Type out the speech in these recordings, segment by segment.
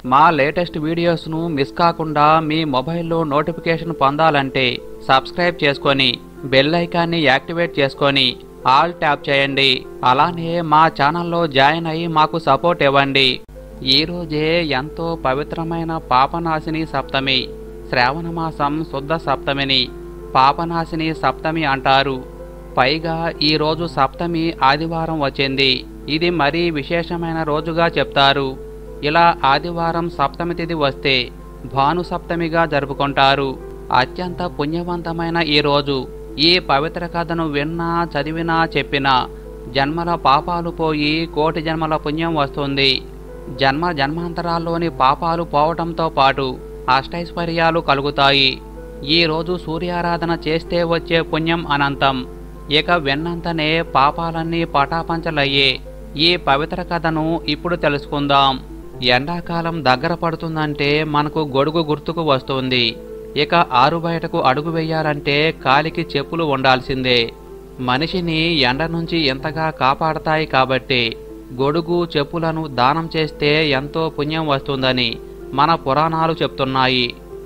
మా latest వీడియోస్ను miss కాకుండా మీ మొబైల్లో నోటిఫికేషన్ పొందాలంటే సబ్స్క్రైబ్ చేసుకొని బెల్ ఐకాన్ని యాక్టివేట్ చేసుకొని ఆల్ ట్యాప్ చేయండి అలానే మా ఛానల్లో జాయిన్ అయ్యి మాకు సపోర్ట్ ఇవ్వండి ఈరోజే ఎంతో పవిత్రమైన పాపనాశిని సప్తమి శ్రావణ మాసం శుద్ధ సప్తమిని పాపనాశిని సప్తమి అంటారు పైగా ఈ రోజు సప్తమి ఆదివారం వచ్చింది ఇది మరీ విశేషమైన రోజుగా చెప్తారు ఇలా ఆదివారం సప్తమి తిథి వస్తే భాను సప్తమిగా జరుపుకుంటారు అత్యంత పుణ్యవంతమైన ఈ రోజు ఈ పవిత్ర కథను విన్నా చదివినా చెప్పినా జన్మల పాపాలు పోయి కోటి జన్మల పుణ్యం వస్తుంది జన్మ జన్మాంతరాల్లోని పాపాలు పోవటంతో పాటు అష్టైశ్వర్యాలు కలుగుతాయి ఈ రోజు సూర్యారాధన చేస్తే వచ్చే పుణ్యం అనంతం ఇక వెన్నంతనే పాపాలన్నీ పటాపంచలయ్యే ఈ పవిత్ర కథను ఇప్పుడు తెలుసుకుందాం ఎండాకాలం దగ్గర పడుతుందంటే మనకు గొడుగు గుర్తుకు వస్తుంది ఇక ఆరు బయటకు అడుగు వేయాలంటే కాలికి చెప్పులు ఉండాల్సిందే మనిషిని ఎండ నుంచి ఎంతగా కాపాడతాయి కాబట్టి గొడుగు చెప్పులను దానం చేస్తే ఎంతో పుణ్యం వస్తుందని మన పురాణాలు చెప్తున్నాయి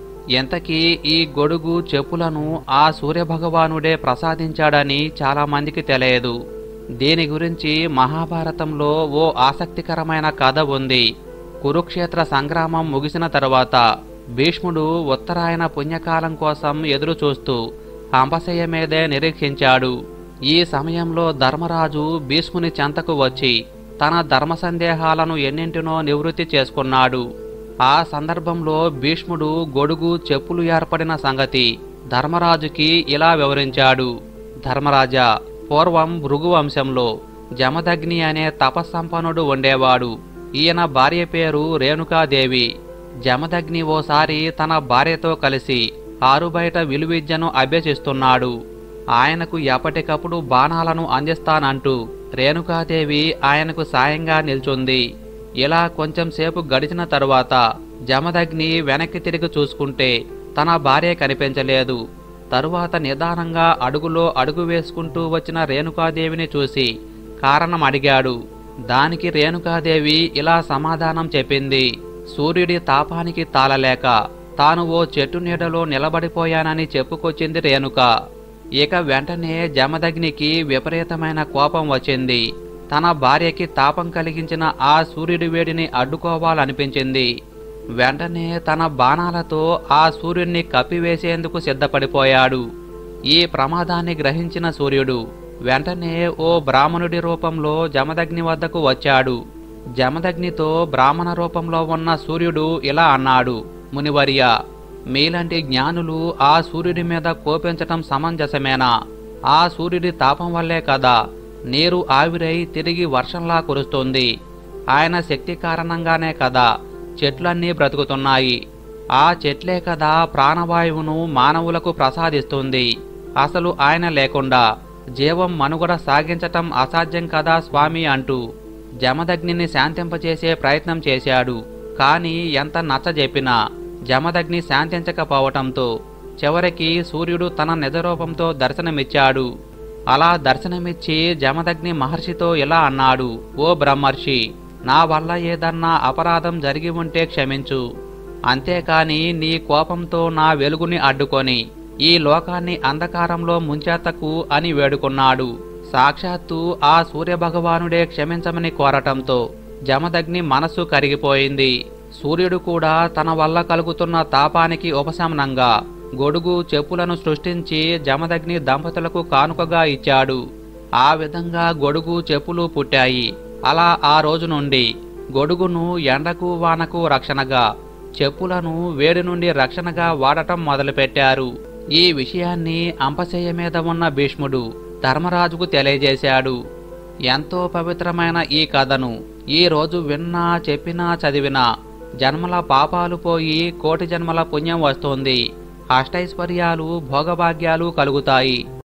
ఎంతకీ ఈ గొడుగు చెప్పులను ఆ సూర్యభగవానుడే ప్రసాదించాడని చాలామందికి తెలియదు దీని గురించి మహాభారతంలో ఓ ఆసక్తికరమైన కథ ఉంది కురుక్షేత్ర సంగ్రామం ముగిసిన తరువాత భీష్ముడు ఉత్తరాయణ పుణ్యకాలం కోసం ఎదురు చూస్తూ అంపశయ్య మీదే నిరీక్షించాడు ఈ సమయంలో ధర్మరాజు భీష్ముని చెంతకు వచ్చి తన ధర్మ సందేహాలను ఎన్నింటినో నివృత్తి చేసుకున్నాడు ఆ సందర్భంలో భీష్ముడు గొడుగు చెప్పులు ఏర్పడిన సంగతి ధర్మరాజుకి ఇలా వివరించాడు ధర్మరాజా పూర్వం భృగు వంశంలో జమదగ్ని అనే తపస్సంపన్నుడు ఉండేవాడు ఈయన భార్య పేరు రేణుకాదేవి జమదగ్ని ఓసారి తన భార్యతో కలిసి ఆరుబయట విలువిద్యను అభ్యసిస్తున్నాడు ఆయనకు ఎప్పటికప్పుడు బాణాలను అందిస్తానంటూ రేణుకాదేవి ఆయనకు సాయంగా నిల్చుంది ఇలా కొంచెం సేపు గడిచిన తరువాత జమదగ్ని వెనక్కి తిరిగి చూసుకుంటే తన భార్య కనిపించలేదు తరువాత నిదానంగా అడుగులో అడుగు వేసుకుంటూ వచ్చిన రేణుకాదేవిని చూసి కారణం అడిగాడు దానికి రేణుకాదేవి ఇలా సమాధానం చెప్పింది సూర్యుడి తాపానికి తాళలేక తాను ఓ చెట్టు నీడలో నిలబడిపోయానని చెప్పుకొచ్చింది రేణుక ఇక వెంటనే జమదగ్నికి విపరీతమైన కోపం వచ్చింది తన భార్యకి తాపం కలిగించిన ఆ సూర్యుడి వేడిని అడ్డుకోవాలనిపించింది వెంటనే తన బాణాలతో ఆ సూర్యుడిని కప్పివేసేందుకు సిద్ధపడిపోయాడు ఈ ప్రమాదాన్ని గ్రహించిన సూర్యుడు వెంటనే ఓ బ్రాహ్మణుడి రూపంలో జమదగ్ని వద్దకు వచ్చాడు జమదగ్నితో బ్రాహ్మణ రూపంలో ఉన్న సూర్యుడు ఇలా అన్నాడు మునివర్య మీలాంటి జ్ఞానులు ఆ సూర్యుడి మీద కోపించటం సమంజసమేనా ఆ సూర్యుడి తాపం వల్లే కదా నీరు ఆవిరై తిరిగి వర్షంలా కురుస్తుంది ఆయన శక్తి కారణంగానే కదా చెట్లన్నీ బ్రతుకుతున్నాయి ఆ చెట్లే కదా ప్రాణవాయువును మానవులకు ప్రసాదిస్తుంది అసలు ఆయన లేకుండా జీవం మనుగడ సాగించటం అసాధ్యం కదా స్వామి అంటూ జమదగ్నిని శాంతింపచేసే ప్రయత్నం చేశాడు కాని ఎంత నచ్చజెప్పినా జమదగ్ని శాంతించకపోవటంతో చివరికి సూర్యుడు తన నిజరూపంతో దర్శనమిచ్చాడు అలా దర్శనమిచ్చి జమదగ్ని మహర్షితో ఇలా అన్నాడు ఓ బ్రహ్మర్షి నా వల్ల ఏదన్నా అపరాధం జరిగి ఉంటే క్షమించు అంతేకాని నీ కోపంతో నా వెలుగుని అడ్డుకొని ఈ లోకాన్ని అంధకారంలో ముంచేతకు అని వేడుకున్నాడు సాక్షాత్తు ఆ సూర్యభగవానుడే క్షమించమని కోరటంతో జమదగ్ని మనస్సు కరిగిపోయింది సూర్యుడు కూడా తన వల్ల కలుగుతున్న తాపానికి ఉపశమనంగా గొడుగు చెప్పులను సృష్టించి జమదగ్ని దంపతులకు కానుకగా ఇచ్చాడు ఆ విధంగా గొడుగు చెప్పులు పుట్టాయి అలా ఆ రోజు నుండి గొడుగును ఎండకు వానకు రక్షణగా చెప్పులను వేడి నుండి రక్షణగా వాడటం మొదలుపెట్టారు ఈ విషయాన్ని అంపశయ్య మీద ఉన్న భీష్ముడు ధర్మరాజుకు తెలియజేశాడు ఎంతో పవిత్రమైన ఈ కథను ఈ రోజు విన్నా చెప్పినా చదివినా జన్మల పాపాలు పోయి కోటి జన్మల పుణ్యం వస్తుంది అష్టైశ్వర్యాలు భోగభాగ్యాలు కలుగుతాయి